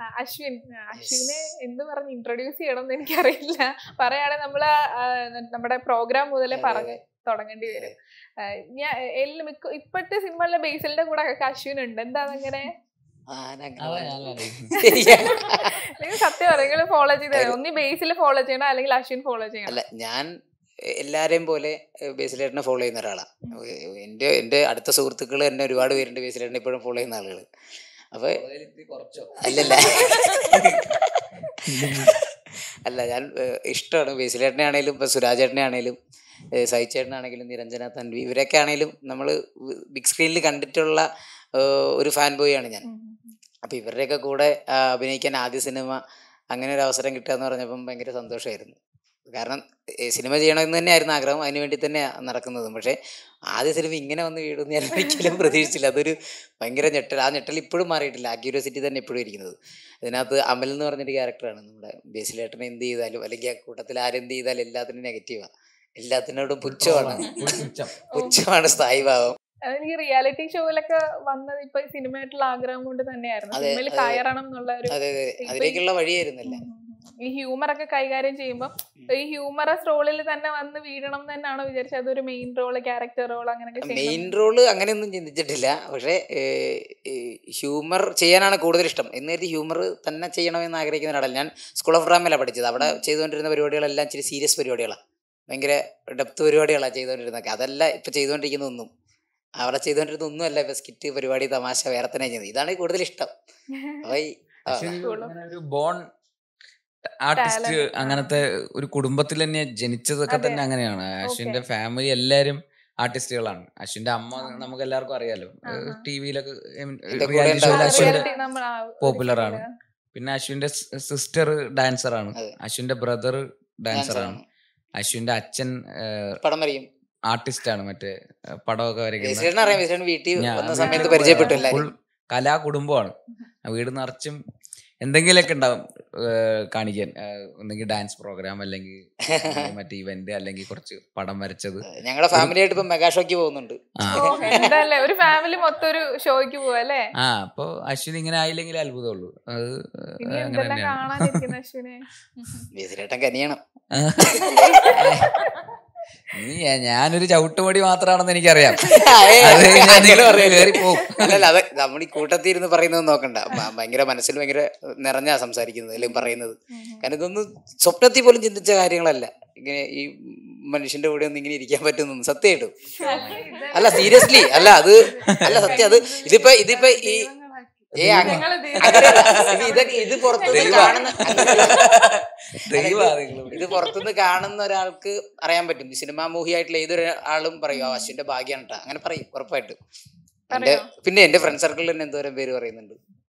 ആ, അശ്വിൻ ആ, അശ്വിനെ എന്ത് പറഞ്ഞ് ഇൻട്രൊഡ്യൂസ് ചെയ്യണം എന്ന് എനിക്കറിയില്ല പറയുകയാണെങ്കിൽ നമ്മൾ നമ്മുടെ പ്രോഗ്രാം മുതലേ അതെ, പറഞ്ഞ് തുടങ്ങേണ്ടി വരും ആ, ഞാൻ എല്ലാം മിക്ക ഇപ്പോഴത്തെ സിനിമകളിലെ ബേസിലിന്റെ കൂടെ ഒക്കെ അശ്വിൻ ഉണ്ട് എന്താ അതങ്ങനെ ആനങ്ങനെ അതാ ഞാൻ പറയുന്നത്. ശരിയാ. നിങ്ങൾ സത്യം പറയും നിങ്ങൾ ഫോളോ ചെയ്ത് ഒന്നി ബേസിൽ ഫോളോ ചെയ്യണം അല്ലെങ്കിൽ അശ്വിൻ ഫോളോ ചെയ്യണം അല്ല ഞാൻ എല്ലാരെയും പോലെ ബേസിലേട്ടനെ ഫോളോ ചെയ്യുന്ന ഒരാളാണ് എൻ്റെ എൻ്റെ അടുത്ത സുഹൃത്തുക്കൾ തന്നെ ഒരുപാട് പേരുണ്ട് ബേസിലേട്ടനെ ഇപ്പോഴും ഫോളോ ചെയ്യുന്ന ആളുകൾ അപ്പൊ ഇത്തിരി കുറച്ചോ അല്ലല്ല അല്ല ഞാൻ ഏഹ്, ഇഷ്ടമാണ് ബേസിലേട്ടനെ ആണെങ്കിലും ഇപ്പൊ സുരാജേട്ടനെ ആണെങ്കിലും സഹിച്ചേട്ടനാണെങ്കിലും നിരഞ്ജന തൻവി ഇവരൊക്കെ ആണെങ്കിലും നമ്മൾ ബിഗ് സ്ക്രീനിൽ കണ്ടിട്ടുള്ള ഏഹ്, ഒരു ഫാൻ ബോയ് ആണ് ഞാൻ ഉം. അപ്പോൾ ഇവരുടെയൊക്കെ കൂടെ ആ, അഭിനയിക്കാൻ ആദ്യ സിനിമ അങ്ങനെ ഒരു അവസരം കിട്ടുക എന്ന് പറഞ്ഞപ്പം ഭയങ്കര സന്തോഷമായിരുന്നു കാരണം ഏ, സിനിമ ചെയ്യണമെന്ന് തന്നെയായിരുന്നു ആഗ്രഹം അതിന് വേണ്ടി തന്നെ നടക്കുന്നതും പക്ഷേ ആദ്യ സിനിമ ഇങ്ങനെ വന്ന് വീടും ഞാൻ ഒരിക്കലും പ്രതീക്ഷിച്ചില്ല അതൊരു ഭയങ്കര ഞെട്ടൽ ആ ഞെട്ടൽ ഇപ്പോഴും മാറിയിട്ടില്ല ആ ക്യൂരിയോസിറ്റി തന്നെ ഇപ്പോഴും ഇരിക്കുന്നത് ഇതിനകത്ത് അമൽ എന്ന് പറഞ്ഞൊരു ക്യാരക്ടറാണ് നമ്മുടെ ബേസിലേട്ടനെ എന്ത് ചെയ്താലും അല്ലെങ്കിൽ ആ കൂട്ടത്തിൽ ആരെന്ത് ചെയ്താലും എല്ലാത്തിനും നെഗറ്റീവാണ് എല്ലാത്തിനോടും പുച്ഛമാണ് പുച്ഛം. പുച്ഛമാണ് സ്ഥായിഭാവം എനിക്ക് റിയാലിറ്റി ഷോയിലൊക്കെ വന്നത് ഇപ്പൊ ഈ സിനിമയായിട്ടുള്ള ആഗ്രഹം കൊണ്ട് തന്നെയായിരുന്നു അതെ, സിനിമയിൽ അതെ. കയറണം എന്നുള്ള ഒരു അതെ അതെ ഇപ്പൊ ഈ- അതിലേക്കുള്ള വഴിയായിരുന്നല്ലേ ഉം ഉം ഉം. ഈ ഹ്യൂമർ ഒക്കെ കൈകാര്യം ചെയ്യുമ്പോൾ ഈ ഹ്യൂമറസ് റോളിൽ തന്നെ വന്ന് വീഴണം എന്ന് തന്നെയാണോ വിചാരിച്ചത് അതൊരു മെയിൻ റോള് ക്യാരക്ടർ റോൾ അങ്ങനെയൊക്കെ മെയിൻ ചെയ്യണം റോള് അങ്ങനെയൊന്നും ചിന്തിച്ചിട്ടില്ല പക്ഷേ ഹ്യൂമർ ചെയ്യാനാണ് കൂടുതൽ ഇഷ്ടം എന്ന് കരുതി ഹ്യൂമർ തന്നെ ചെയ്യണമെന്ന് ആഗ്രഹിക്കുന്ന ഒരാളല്ല ഞാൻ സ്കൂൾ ഓഫ് ഡ്രാമയിലാണ് പഠിച്ചത് അവിടെ ചെയ്തുകൊണ്ടിരുന്ന പരിപാടികളെല്ലാം ഇച്ചിരി സീരിയസ് പരിപാടികളാണ് ഭയങ്കര ഡെപ്ത് പരിപാടികളാണ് ചെയ്തുകൊണ്ടിരുന്നതൊക്കെ അതല്ല ഇപ്പം ചെയ്തുകൊണ്ടിരിക്കുന്ന ഒന്നും അവിടെ ചെയ്തുകൊണ്ടിരുന്ന ഒന്നും അല്ല ഇപ്പം സ്കിറ്റ് പരിപാടി തമാശ വേറെ തന്നെ ചെയ്യുന്നത് ഇതാണ് കൂടുതൽ ഇഷ്ടം അപ്പോൾ ഈ ആ, അശ്വിൻ School of- അങ്ങനെ ഒരു ബോൺ ആർട്ടിസ്റ്റ് Talent, ആ. അങ്ങനത്തെ ഒരു കുടുംബത്തിൽ തന്നെ ജനിച്ചതൊക്കെ അതെ. തന്നെ അങ്ങനെയാണ് അശ്വിന്റെ ഫാമിലി എല്ലാരും ആർട്ടിസ്റ്റുകളാണ് അശ്വിന്റെ അമ്മ നമുക്ക് എല്ലാവർക്കും അറിയാലോ ആ, ആ. ടി വിയിലൊക്കെ എന്റെ കൂടെ റിയാലിറ്റി ഷോയിൽ ഉണ്ടാവും. അശ്വിന്റെ reality നമ്മൾ ആ ഒരു popular ആണ്. ഇതില് പിന്നെ അശ്വിന്റെ സിസ്റ്റർ ഡാൻസർ ആണ് അതെ. അശ്വിന്റെ ബ്രദർ ഡാൻസർ dancer ആണ് ആണ്. അശ്വിന്റെ അച്ഛൻ പടം വരയും ആർട്ടിസ്റ്റ് ആണ് മറ്റേ ഏഹ്, പടമൊക്കെ വരയ്ക്കുന്ന ബേസിലേട്ടൻ അറിയാം ബേസിലേട്ടൻ വീട്ടിൽ ഞാൻ വന്ന വീട്ടിൽ സമയത്ത് പോയി പരിചയപ്പെട്ടു full എല്ലാവരും കലാ കുടുംബമാണ് ആ വീട് നിറച്ചും എന്തെങ്കിലുമൊക്കെ ഉണ്ടാവും ഏഹ് കാണിക്കാൻ ഏഹ് ഒന്നെങ്കിൽ ഡാൻസ് പ്രോഗ്രാം അല്ലെങ്കിൽ മറ്റേ ഇവന്റ് അല്ലെങ്കിൽ കുറച്ച് പടം വരച്ചത് ഞങ്ങളുടെ ഫാമിലി ആയിട്ട് ഇപ്പം മെഗാ ഷോയ്ക്ക് പോകുന്നുണ്ട് ആ ഓ, എന്തല്ലേ ഒരു ഫാമിലി മൊത്തം ഒരു ഷോയ്ക്ക് പോവാ അല്ലേ ആ അപ്പൊ അശ്വിൻ ഇങ്ങനെ ആയില്ലെങ്കിൽ അത്ഭുതമുള്ളൂ അത് ഇനി അങ്ങനെ എന്തെല്ലാം തന്നെയാണ് കാണാനിരിക്കുന്ന അശ്വിനെ ബേസിലേട്ടൻ കനിയണം നീ ഞാനൊരു ചവിട്ടുപടി മാത്രമാണെന്ന് എനിക്കറിയാം ഏയ്, അത് ഞാൻ അങ്ങനെ പറയല്ലേ. കേറി പോവും. അല്ലല്ല അത് നമ്മൾ ഈ കൂട്ടത്തിൽ ഇരുന്ന് പറയുന്നത് നോക്കണ്ട ഭ- ഭയങ്കര മനസ്സിൽ ഭയങ്കര നിറഞ്ഞാ സംസാരിക്കുന്നത് അല്ലെങ്കിൽ പറയുന്നത് കാരണം ഇതൊന്നും സ്വപ്നത്തിൽ പോലും ചിന്തിച്ച കാര്യങ്ങളല്ല ഇങ്ങനെ ഈ മനുഷ്യന്റെ കൂടെ ഒന്നും ഇങ്ങനെ ഇരിക്കാൻ പറ്റുന്നു സത്യമായിട്ടും അല്ല സീരിയസ്ലി അല്ല അത് അല്ല സത്യം അത് ഇതിപ്പോ ഇതിപ്പോ ഈ ഏ അങ്ങ- ഞങ്ങള് അങ്ങനെയല്ല. ഇത് ഇതൊക്കെ ഇത് പുറത്തുനിന്ന് ദൈവം. കാണുന്ന അങ്ങനെയല്ല. ദൈവമാ നിങ്ങള് ഇത് പുറത്തുനിന്ന് കാണുന്ന ഒരാൾക്ക് അറിയാൻ പറ്റും ഈ സിനിമാ മോഹിയായിട്ടുള്ള ഏതൊരു ആളും പറയും ആ അശ്വിന്റെ ഭാഗ്യാണ് ട്ടാ അങ്ങനെ പറയും ഉറപ്പായിട്ടും എന്റെ പറയോ? പിന്നെ എന്റെ ഫ്രണ്ട് സർക്കിളിൽ തന്നെ എന്തോരം പേര് പറയുന്നുണ്ട്